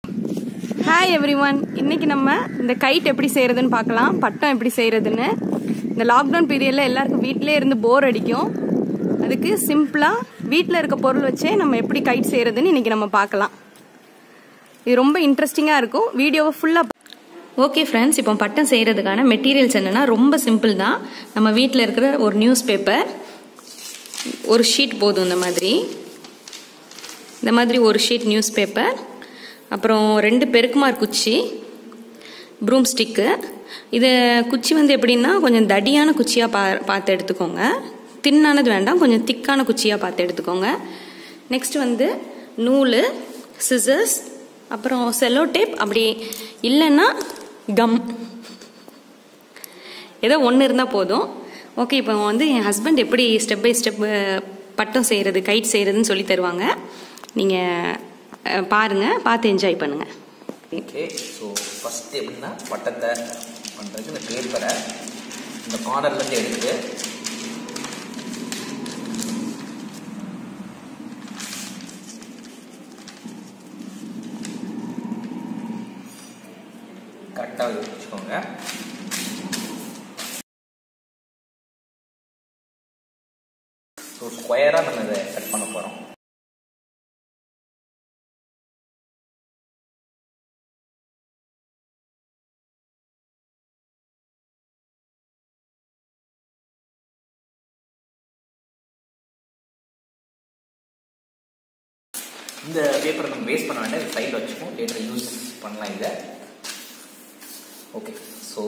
hi every one இன்னைக்கு நம்ம இந்த கைட் எப்படி செய்யறதுன்னு பார்க்கலாம் பட்டம் எப்படி செய்யறதுன்னு இந்த லாக்டவுன் பீரியட்ல எல்லாருக்கும் வீட்டிலே இருந்து போர் அடிக்கும் அதுக்கு சிம்பிளா வீட்டில் இருக்க பொருள் வச்சே நம்ம எப்படி கைட் செய்யறதுன்னு இன்னைக்கு நம்ம பார்க்கலாம் இது ரொம்ப இன்ட்ரெஸ்டிங்காக இருக்கும் வீடியோவை ஃபுல்லாக ஓகே ஃப்ரெண்ட்ஸ் இப்போ பட்டம் செய்கிறதுக்கான மெட்டீரியல்ஸ் என்னென்னா ரொம்ப சிம்பிள் தான் நம்ம வீட்டில் இருக்கிற ஒரு நியூஸ் பேப்பர் ஒரு ஷீட் போதும் இந்த மாதிரி இந்த மாதிரி ஒரு ஷீட் நியூஸ் பேப்பர் அப்புறம் ரெண்டு பெருக்குமார் குச்சி ப்ரூம் ஸ்டிக்கு இது குச்சி வந்து எப்படின்னா கொஞ்சம் தடியான குச்சியாக பா பார்த்து எடுத்துக்கோங்க தின்னானது வேண்டாம் கொஞ்சம் திக்கான குச்சியாக பார்த்து எடுத்துக்கோங்க நெக்ஸ்ட் வந்து நூல் சிசர்ஸ் அப்புறம் செல்லோ டேப் அப்படி இல்லைன்னா கம் ஏதோ ஒன்று இருந்தால் போதும் ஓகே இப்போ வந்து என் ஹஸ்பண்ட் எப்படி ஸ்டெப் பை ஸ்டெப் பட்டம் செய்கிறது கைட் செய்கிறதுன்னு சொல்லி தருவாங்க நீங்கள் பாருங்கள் பார்த்து என்ஜாய் பண்ணுங்கள் ஓகே ஸோ ஃபஸ்ட் எப்படின்னா பட்டத்தை பண்ணுறதுக்கு இந்த பேப்பரை இந்த கார்னர்லேருந்து எடுத்து கரெக்டாக வச்சுக்கோங்க ஸோ ஸ்கொயராக நம்ம இதை கட் பண்ண போகிறோம் இந்த பேப்பரை நம்ம வேஸ்ட் பண்ண வேண்டாம் சைடில் வச்சுப்போம் லேட்டர் யூஸ் பண்ணலாம் இதை ஓகே ஸோ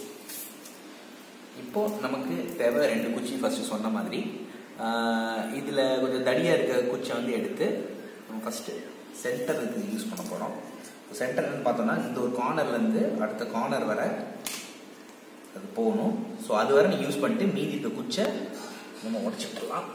இப்போ நமக்கு தேவை ரெண்டு குச்சி ஃபர்ஸ்ட் சொன்ன மாதிரி இதில் கொஞ்சம் தடியாக இருக்க குச்சியை வந்து எடுத்து நம்ம ஃபஸ்ட்டு சென்டருக்கு யூஸ் பண்ண போகிறோம் சென்டர்னு பார்த்தோம்னா இந்த ஒரு கார்னர்லேருந்து அடுத்த கார்னர் வர அது போகணும் ஸோ அது வரை நீ யூஸ் பண்ணிட்டு மீதி இருக்க குச்சை நம்ம உடச்சிட்டுலாம்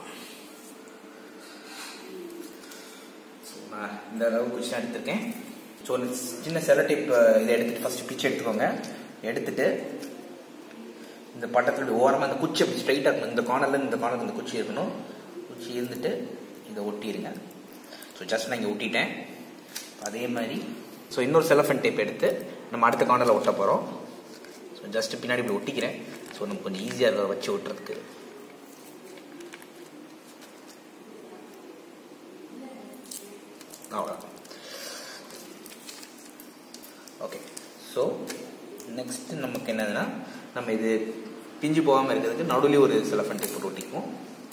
ஸோ நான் இந்த அளவு குச்சி தான் எடுத்திருக்கேன் ஸோ சின்ன செலோ டேப் இதை எடுத்துட்டு ஃபர்ஸ்ட் பிச்சு எடுத்துக்கோங்க எடுத்துட்டு இந்த பட்டத்தில் ஓரமாக இந்த குச்சி அப்படி ஸ்ட்ரைட்டாக இருக்கணும் இந்த கார்னர்ல இந்த கார்னர் இந்த குச்சி இருக்கணும் குச்சி இருந்துட்டு இதை ஒட்டிடுங்க ஸோ ஜஸ்ட் நான் இங்கே ஒட்டிட்டேன் அதே மாதிரி ஸோ இன்னொரு செலஃபன் டேப் எடுத்து நம்ம அடுத்த கார்னரில் ஒட்ட போகிறோம் ஸோ ஜஸ்ட் பின்னாடி இப்படி ஒட்டிக்கிறேன் ஸோ நமக்கு கொஞ்சம் ஈஸியாக இருக்கும் வச்சு ஒட்டுறதுக்கு அவ்வளோதான் ஓகே ஸோ நெக்ஸ்ட் நமக்கு என்னதுன்னா நம்ம இது பிஞ்சு போகாமல் இருக்கிறதுக்கு நடுவில் ஒரு செலஃபன் டேப் போட்டு ஒட்டிக்குவோம்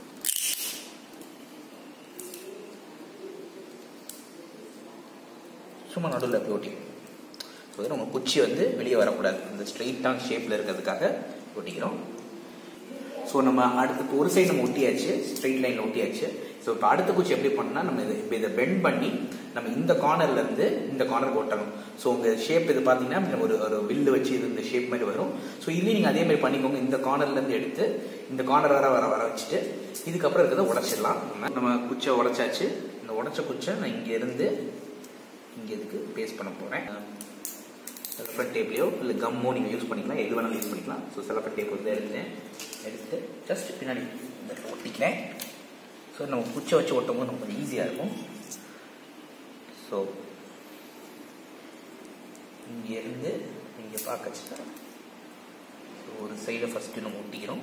சும்மா நடுவில் அப்படி ஒட்டிக்குவோம் ஸோ நம்ம குச்சி வந்து வெளியே வரக்கூடாது இந்த ஸ்ட்ரெயிட்டான ஷேப்பில் இருக்கிறதுக்காக ஒட்டிக்கிறோம் ஸோ நம்ம அடுத்து இப்போ ஒரு சைடு நம்ம ஒட்டியாச்சு ஸ்ட்ரெயிட் லைனில் ஒட்டியாச்சு ஸோ இப்போ அடுத்த குச்சி எப்படி பண்ணால் நம்ம இதை இப்போ இதை பெண்ட் பண்ணி நம்ம இந்த கார்னர்ல இருந்து இந்த கார்னருக்கு ஒட்டணும் ஸோ உங்கள் ஷேப் இது பார்த்தீங்கன்னா ஒரு ஒரு வில்லு வச்சு இது இந்த ஷேப் மாதிரி வரும் ஸோ இதுலேயும் நீங்கள் அதே மாதிரி பண்ணிக்கோங்க இந்த கார்னர்ல இருந்து எடுத்து இந்த கார்னர் வர வர வர வச்சுட்டு இதுக்கப்புறம் இருக்கிறத உடச்சிடலாம் நம்ம நம்ம குச்சை உடச்சாச்சு இந்த உடச்ச குச்சை நான் இங்கே இருந்து இங்கே இதுக்கு பேஸ்ட் பண்ண போகிறேன் செலஃபன் டேப்லையோ இல்லை கம்மோ நீங்கள் யூஸ் பண்ணிக்கலாம் எது வேணாலும் யூஸ் பண்ணிக்கலாம் ஸோ செலஃபன் டேப் வந்து எடுத்தேன் எடுத்து ஜஸ்ட் பின்னாடி இந்த ஒட்டிக்கிறேன் ஸோ நம்ம குச்சை வச்சு ஒட்டும் போது நமக்கு கொஞ்சம் ஈஸியாக இருக்கும் ஸோ இங்கேருந்து இங்கே பார்க்க ஒரு சைடை ஃபஸ்ட்டு நம்ம ஒட்டிக்கிறோம்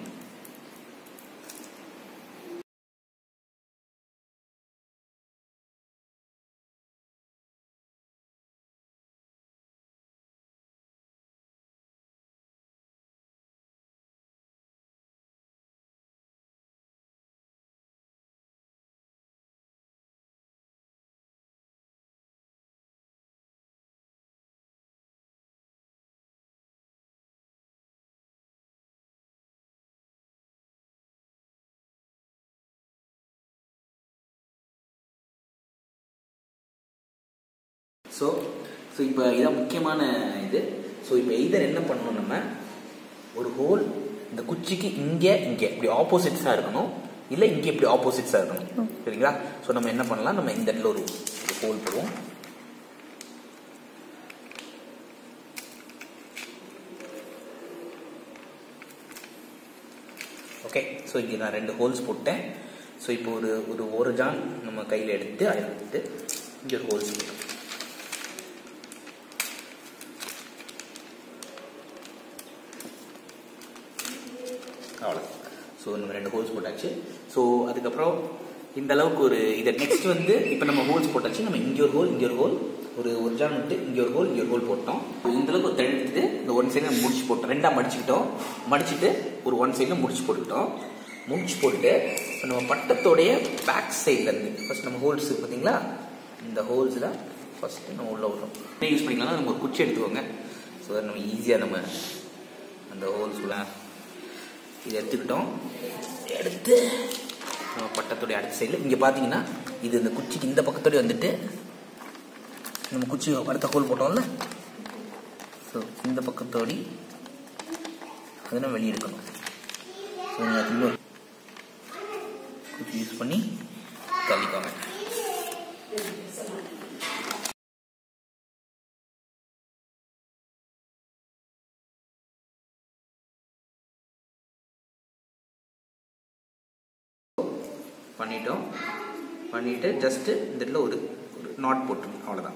ஸோ ஸோ இப்போ இதான் முக்கியமான இது ஸோ இப்போ எய்தர் என்ன பண்ணணும் நம்ம ஒரு ஹோல் இந்த குச்சிக்கு இங்கே இங்கே இப்படி ஆப்போசிட்ஸாக இருக்கணும் இல்லை இங்கே இப்படி ஆப்போசிட்ஸாக இருக்கணும் சரிங்களா ஸோ நம்ம என்ன பண்ணலாம் நம்ம இந்த இடத்துல ஒரு ஹோல் போடுவோம் ஓகே ஸோ இங்கே நான் ரெண்டு ஹோல்ஸ் போட்டேன் ஸோ இப்போ ஒரு ஒரு ஒரு ஜான் நம்ம கையில் எடுத்து அதை எடுத்து இங்கே ஒரு ஹோல்ஸ் போட்டோம் ஸோ நம்ம ரெண்டு ஹோல்ஸ் போட்டாச்சு ஸோ அதுக்கப்புறம் இந்த அளவுக்கு ஒரு இதை நெக்ஸ்ட் வந்து இப்போ நம்ம ஹோல்ஸ் போட்டாச்சு நம்ம இங்கே ஒரு ஹோல் இங்கே ஒரு ஹோல் ஒரு ஒரு ஜான் விட்டு இங்கே ஒரு ஹோல் இங்கே ஒரு ஹோல் போட்டோம் இந்த அளவுக்கு ஒரு thread எடுத்துட்டு இந்த ஒன் சைடு நம்ம முடிச்சு போட்டோம் ரெண்டாக மடிச்சுக்கிட்டோம் மடிச்சுட்டு ஒரு ஒன் சைடில் முடிச்சு போட்டுக்கிட்டோம் முடிச்சு போட்டுட்டு இப்போ நம்ம பட்டத்தோடைய பேக் சைடில் இருந்து ஃபர்ஸ்ட் நம்ம ஹோல்ஸ் பார்த்தீங்களா இந்த ஹோல்ஸில் ஃபர்ஸ்ட் நம்ம உள்ள விடுறோம் என்ன யூஸ் பண்ணிக்கலாம் நம்ம ஒரு குச்சி எடுத்துக்கோங்க ஸோ நம்ம ஈஸியாக நம்ம அந்த ஹோல்ஸ் உள்ள இதை எடுத்துக்கிட்டோம் எடுத்து நம்ம பட்டத்தோடைய அடுத்த சைடில் இங்கே பார்த்தீங்கன்னா இது இந்த குச்சிக்கு இந்த பக்கத்தோடய வந்துட்டு நம்ம குச்சி அடுத்த ஹோல் போட்டோம்ல ஸோ இந்த பக்கத்தோடி அதை நம்ம வெளியே எடுக்கணும் ஸோ நீங்கள் அது இன்னொரு குச்சி யூஸ் பண்ணி தள்ளிக்கோங்க பண்ணிட்டோம் பண்ணிட்டு ஜஸ்ட் இந்த இடத்துல ஒரு ஒரு நாட் போட்டுருங்க அவ்வளோதான்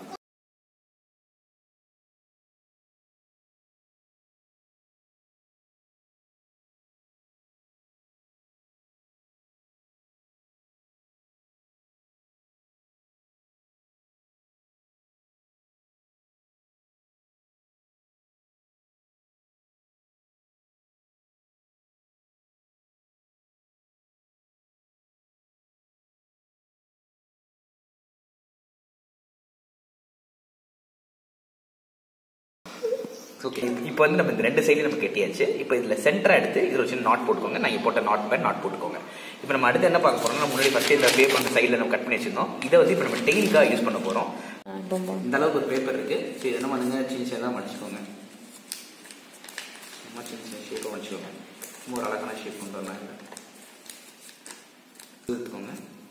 ஓகே இப்போ வந்து நம்ம இந்த ரெண்டு சைடு நம்ம கட்டியாச்சு இப்போ இதில் சென்டராக எடுத்து இதில் வச்சு நாட் போட்டுக்கோங்க நான் இங்க போட்ட நாட் பேர் நாட் போட்டுக்கோங்க இப்போ நம்ம அடுத்து என்ன பார்க்க போறோம்னா முன்னாடி ஃபர்ஸ்ட் இந்த பேப்பர் அந்த சைடில் நம்ம கட் பண்ணி வச்சிருந்தோம் இதை வந்து இப்போ நம்ம டெய்லிக்காக யூஸ் பண்ண போகிறோம் இந்த அளவுக்கு ஒரு பேப்பர் இருக்கு சரி என்ன பண்ணுங்க சின்ன சின்னதாக மடிச்சுக்கோங்க சும்மா சின்ன சின்ன ஷேப்பாக மடிச்சுக்கோங்க சும்மா ஒரு அழகான ஷேப் கொண்டு வரலாம் இல்லை எடுத்துக்கோங்க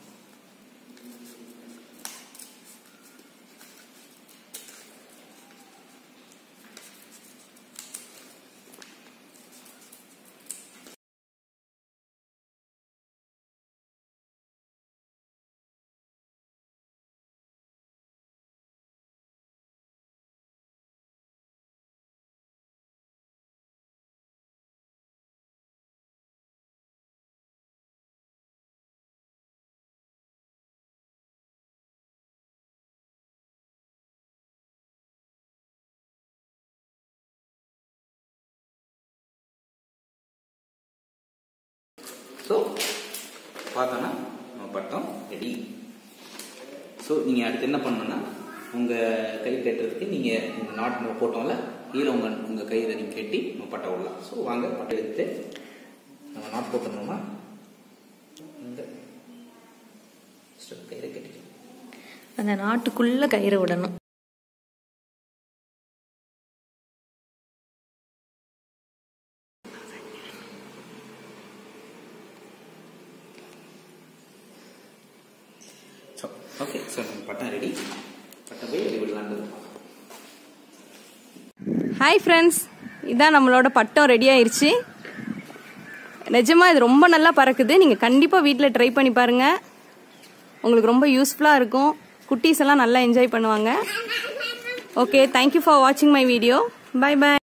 ஸோ பார்த்தோன்னா நம்ம பட்டம் ரெடி ஸோ நீங்கள் அடுத்து என்ன பண்ணணும்னா உங்கள் கை கட்டுறதுக்கு நீங்கள் இந்த நாட் நம்ம போட்டோம்ல கீழே உங்கள் உங்கள் கையில் நீங்கள் கட்டி நம்ம பட்டை விடலாம் ஸோ வாங்க பட்டை எடுத்து நம்ம நாட் போட்டுருந்தோமா இந்த கையில் கட்டிக்கலாம் அந்த நாட்டுக்குள்ள கயிறு விடணும் ஸோ ஓகே ஸோ நம்ம பட்டம் ரெடி பட்டம் போய் ரெடி விடலான்னு ஹாய் ஃப்ரெண்ட்ஸ் இதான் நம்மளோட பட்டம் ரெடி ஆயிருச்சு நிஜமா இது ரொம்ப நல்லா பறக்குது நீங்கள் கண்டிப்பாக வீட்டில் ட்ரை பண்ணி பாருங்க உங்களுக்கு ரொம்ப யூஸ்ஃபுல்லாக இருக்கும் குட்டீஸ் எல்லாம் நல்லா என்ஜாய் பண்ணுவாங்க ஓகே தேங்க்யூ ஃபார் வாட்சிங் மை வீடியோ பை பை